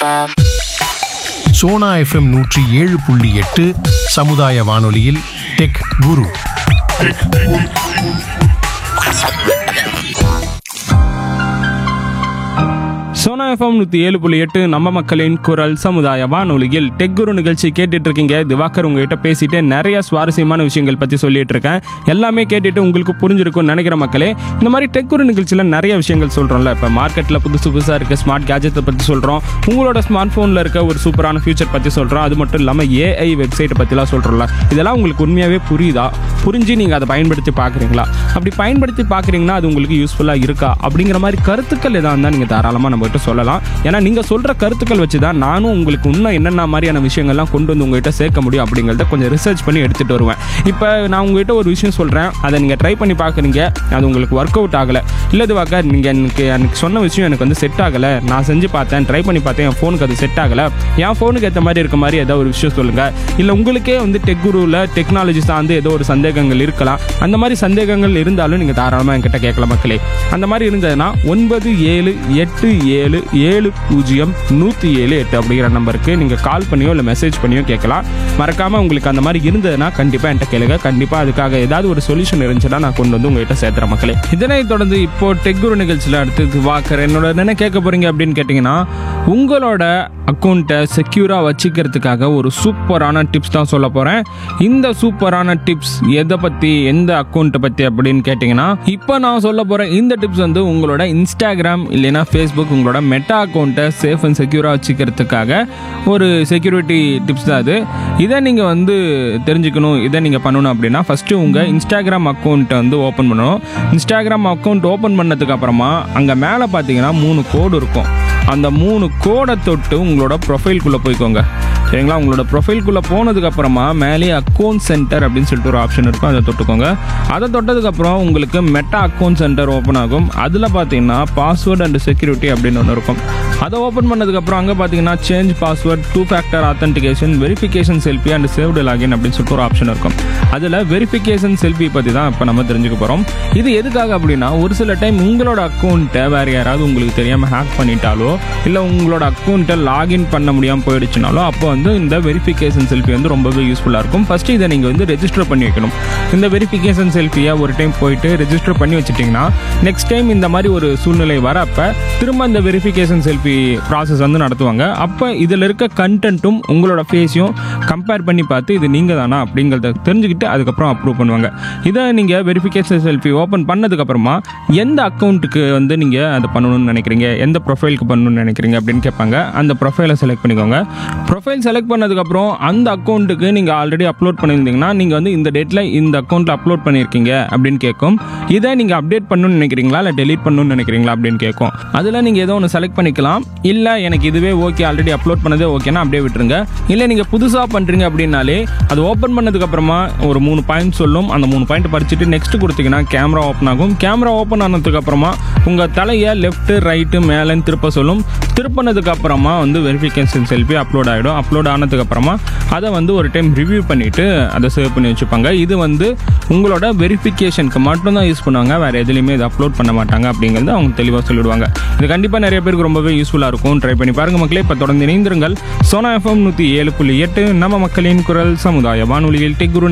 FM. Sona FM நூற்றி ஏழு புள்ளி எட்டு சமுதாய வானொலியில் டெக் குரு சோனா எஃப்எம் நூற்றி ஏழு புள்ளி எட்டு நம்ம மக்களின் குரல் சமுதாய வானொலியில் டெக் குரு நிகழ்ச்சி கேட்டுட்டு இருக்கீங்க திவாகர் உங்ககிட்ட பேசிட்டு நிறைய சுவாரஸ்யமான விஷயங்கள் பற்றி சொல்லிட்டு இருக்கேன் எல்லாமே கேட்டுட்டு உங்களுக்கு புரிஞ்சிருக்கும்னு நினைக்கிற மக்களே இந்த மாதிரி டெக் குரு நிகழ்ச்சியில் நிறைய விஷயங்கள் சொல்கிறோம்ல இப்போ மார்க்கெட்டில் புதுசு புதுசாக இருக்க ஸ்மார்ட் கேஜெட்டை பற்றி சொல்கிறோம் உங்களோட ஸ்மார்ட் ஃபோனில் இருக்க ஒரு சூப்பரான ஃபியூச்சர் பற்றி சொல்கிறோம் அது மட்டும் இல்லாமல் ஏஐ வெப்சைட்டை பற்றிலாம் சொல்கிறோம்ல இதெல்லாம் உங்களுக்கு உண்மையாகவே புரியுதா புரிஞ்சு நீங்கள் அதை பயன்படுத்தி பார்க்குறீங்களா அப்படி பயன்படுத்தி பார்க்குறீங்கன்னா அது உங்களுக்கு யூஸ்ஃபுல்லாக இருக்கா அப்படிங்கிற மாதிரி கருத்துக்கள் எதாக இருந்தால் நீங்கள் தாராளமாக நம்மகிட்ட சொல்லலாம் ஏன்னா நீங்கள் சொல்கிற கருத்துக்கள் வச்சு தான் நானும் உங்களுக்கு இன்னும் என்னென்ன மாதிரியான விஷயங்கள்லாம் கொண்டு வந்து உங்ககிட்ட சேர்க்க முடியும் அப்படிங்கிறத கொஞ்சம் ரிசர்ச் பண்ணி எடுத்துகிட்டு வருவேன் இப்போ நான் உங்ககிட்ட ஒரு விஷயம் சொல்கிறேன் அதை நீங்கள் ட்ரை பண்ணி பார்க்குறீங்க அது உங்களுக்கு ஒர்க் அவுட் ஆகலை இல்லை இதுவாக்க நீங்கள் எனக்கு எனக்கு சொன்ன விஷயம் எனக்கு வந்து செட் ஆகலை நான் செஞ்சு பார்த்தேன் ட்ரை பண்ணி பார்த்தேன் என் ஃபோனுக்கு அது செட் ஆகலை என் ஃபோனுக்கு ஏற்ற மாதிரி இருக்க மாதிரி ஏதோ ஒரு விஷயம் சொல்லுங்கள் இல்லை உங்களுக்கே வந்து டெக் குருவில் டெக்னாலஜி சார்ந்து ஏதோ ஒரு சந்தேகங்கள் இருக்கலாம் அந்த மாதிரி சந்தேகங்கள் இருந்தாலும் நீங்கள் தாராளமாக என்கிட்ட கேட்கலாம் மக்களே அந்த மாதிரி இருந்ததுன்னா ஒன்பது ஏழு எட்டு ஏழு ஏழு பூஜ்ஜியம் நூற்றி ஏழு எட்டு அப்படிங்கிற நம்பருக்கு நீங்கள் கால் பண்ணியோ இல்லை மெசேஜ் பண்ணியோ கேட்கலாம் மறக்காமல் உங்களுக்கு அந்த மாதிரி இருந்ததுன்னா கண்டிப்பாக என்கிட்ட கேளுங்க கண்டிப்பாக அதுக்காக ஏதாவது ஒரு சொல்யூஷன் இருந்துச்சுன்னா நான் கொண்டு வந்து உங்ககிட்ட சேர்த்துறேன் மக்களே இதனை தொடர்ந்து இப்போ டெக் குரு நிகழ்ச்சியில் அடுத்து வாக்கர் என்னோட என்ன கேட்க போறீங்க அப்படின்னு கேட்டிங்கன்னா உங்களோட அக்கௌண்ட்டை செக்யூராக வச்சுக்கிறதுக்காக ஒரு சூப்பரான டிப்ஸ் தான் சொல்ல போகிறேன் இந்த சூப்பரான டிப்ஸ் எதை பற்றி எந்த அக்கௌண்ட்டை பற்றி அப்படின்னு கேட்டிங்கன்னா இப்போ நான் சொல்ல போகிற இந்த டிப்ஸ் வந்து உங்களோட இன்ஸ்டாகிராம் இல்லைன்னா ஃபேஸ்புக் உங்களோட மெட்டா அக்கௌண்ட்டை சேஃப் அண்ட் செக்யூராக வச்சுக்கிறதுக்காக ஒரு செக்யூரிட்டி டிப்ஸ் தான் அது இதை நீங்கள் வந்து தெரிஞ்சுக்கணும் இதை நீங்கள் பண்ணணும் அப்படின்னா ஃபஸ்ட்டு உங்கள் இன்ஸ்டாகிராம் அக்கௌண்ட்டை வந்து ஓப்பன் பண்ணணும் இன்ஸ்டாகிராம் அக்கௌண்ட் ஓப்பன் பண்ணதுக்கு அப்புறமா அங்கே மேலே பார்த்தீங்கன்னா மூணு கோடு இருக்கும் அந்த மூணு கோடை தொட்டு உங்களோட ப்ரொஃபைல்குள்ளே போய்க்கோங்க சரிங்களா உங்களோட ப்ரொஃபைல்குள்ளே போனதுக்கு அப்புறமா மேலே அக்கௌண்ட் சென்டர் அப்படின்னு சொல்லிட்டு ஒரு ஆப்ஷன் இருக்கும் அதை தொட்டுக்கோங்க அதை தொட்டதுக்கப்புறம் உங்களுக்கு மெட்டா அக்கௌண்ட் சென்டர் ஓப்பன் ஆகும் அதில் பார்த்தீங்கன்னா பாஸ்வேர்டு அண்ட் செக்யூரிட்டி அப்படின்னு ஒன்று இருக்கும் அதை ஓப்பன் பண்ணதுக்கப்புறம் அங்கே பார்த்தீங்கன்னா change password two factor authentication verification selfie and saved login அப்படின்னு சொல்லிட்டு ஒரு ஆப்ஷன் இருக்கும் அதில் வெரிஃபிகேஷன் செல்ஃபி பற்றி தான் இப்போ நம்ம தெரிஞ்சுக்க போகிறோம் இது எதுக்காக அப்படின்னா ஒரு சில டைம் உங்களோட அக்கௌண்ட்டை வேறு யாராவது உங்களுக்கு தெரியாமல் ஹேக் பண்ணிட்டாலோ இல்லை உங்களோட அக்கௌண்ட்டை லாகின் பண்ண முடியாமல் போயிடுச்சுனாலோ அப்போ வந்து இந்த வெரிஃபிகேஷன் செல்ஃபி வந்து ரொம்பவே யூஸ்ஃபுல்லாக இருக்கும் ஃபஸ்ட்டு இதை நீங்கள் வந்து ரெஜிஸ்டர் பண்ணி வைக்கணும் இந்த வெரிஃபிகேஷன் செல்ஃபியை ஒரு டைம் போயிட்டு ரெஜிஸ்டர் பண்ணி வச்சிட்டிங்கன்னா நெக்ஸ்ட் டைம் இந்த மாதிரி ஒரு சூழ்நிலை வரப்ப திரும்ப இந்த வெரிஃபிகேஷன் செல்ஃபி ப்ராசஸ் வந்து நடத்துவாங்க அப்போ இதில் இருக்க கண்டென்ட்டும் உங்களோட ஃபேஸையும் கம்பேர் பண்ணி பார்த்து இது நீங்கள் தானா அப்படிங்கிறத தெரிஞ்சுக்கிட்டு அதுக்கப்புறம் அப்ரூவ் பண்ணுவாங்க இதை நீங்கள் வெரிஃபிகேஷன் செல்ஃபி ஓப்பன் பண்ணதுக்கப்புறமா எந்த அக்கௌண்ட்டுக்கு வந்து நீங்கள் அதை பண்ணணும்னு நினைக்கிறீங்க எந்த ப்ரொஃபைலுக்கு பண்ணணும்னு நினைக்கிறீங்க அப்படின்னு கேட்பாங்க அந்த ப்ரொஃபைலை செலக்ட் பண்ணிக்கோங்க ப்ரொஃபைல் செலக்ட் பண்ணதுக்கப்புறம் அந்த அக்கௌண்ட்டுக்கு நீங்கள் ஆல்ரெடி அப்லோட் பண்ணியிருந்தீங்கன்னா நீங்கள் வந்து இந்த டேட்டில் இந்த அக்கௌண்ட்டில் அப்லோட் பண்ணியிருக்கீங்க அப்படின்னு கேட்கும் இதை நீங்கள் அப்டேட் பண்ணணும்னு நினைக்கிறீங்களா இல்லை டெலீட் பண்ணணும்னு நினைக்கிறீங்களா அப்படின்னு கேட்கும் அதில் நீங்கள் ஏதோ ஒன்று செலக்ட் பண்ணிக்கலாம் இல்லை எனக்கு இதுவே ஓகே ஆல்ரெடி அப்லோட் பண்ணதே ஓகேனா அப்படியே விட்டுருங்க இல்லை நீங்கள் புதுசாக பண்ணுறீங்க அப்படின்னாலே அது ஓப்பன் பண்ணதுக்கப்புறமா ஒரு மூணு பாயிண்ட் சொல்லும் அந்த மூணு பாயிண்ட் படிச்சுட்டு நெக்ஸ்ட் கொடுத்தீங்கன்னா கேமரா ஓப்பன் ஆகும் கேமரா ஓப்பன் ஆனதுக்கப்புறமா உங்கள் தலையை லெஃப்ட்டு ரைட்டு மேலேன்னு திருப்ப சொல்லும் திருப்பினதுக்கு அப்புறமா வந்து வெரிஃபிகேஷன் செல்ஃபி அப்லோட் ஆகிடும் அப்லோட் ஆனதுக்கப்புறமா அதை வந்து ஒரு டைம் ரிவ்யூ பண்ணிவிட்டு அதை சேவ் பண்ணி வச்சுப்பாங்க இது வந்து உங்களோட வெரிஃபிகேஷனுக்கு மட்டும்தான் யூஸ் பண்ணுவாங்க வேறு எதுலேயுமே இதை அப்லோட் பண்ண மாட்டாங்க அப்படிங்கிறது அவங்க தெளிவாக சொல்லிடுவாங்க இது கண்டிப்பாக நிறைய பேருக்கு ரொம்பவே யூஸ்ஃபுல்லாக இருக்கும் ட்ரை பண்ணி பாருங்கள் மக்களே இப்போ தொடர்ந்து இணைந்திருங்கள் சோனா எஃப்எம் நூற்றி ஏழு புள்ளி எட்டு நம்ம மக்களின் குரல் சமுதாய வானொலியில் டெக் குரு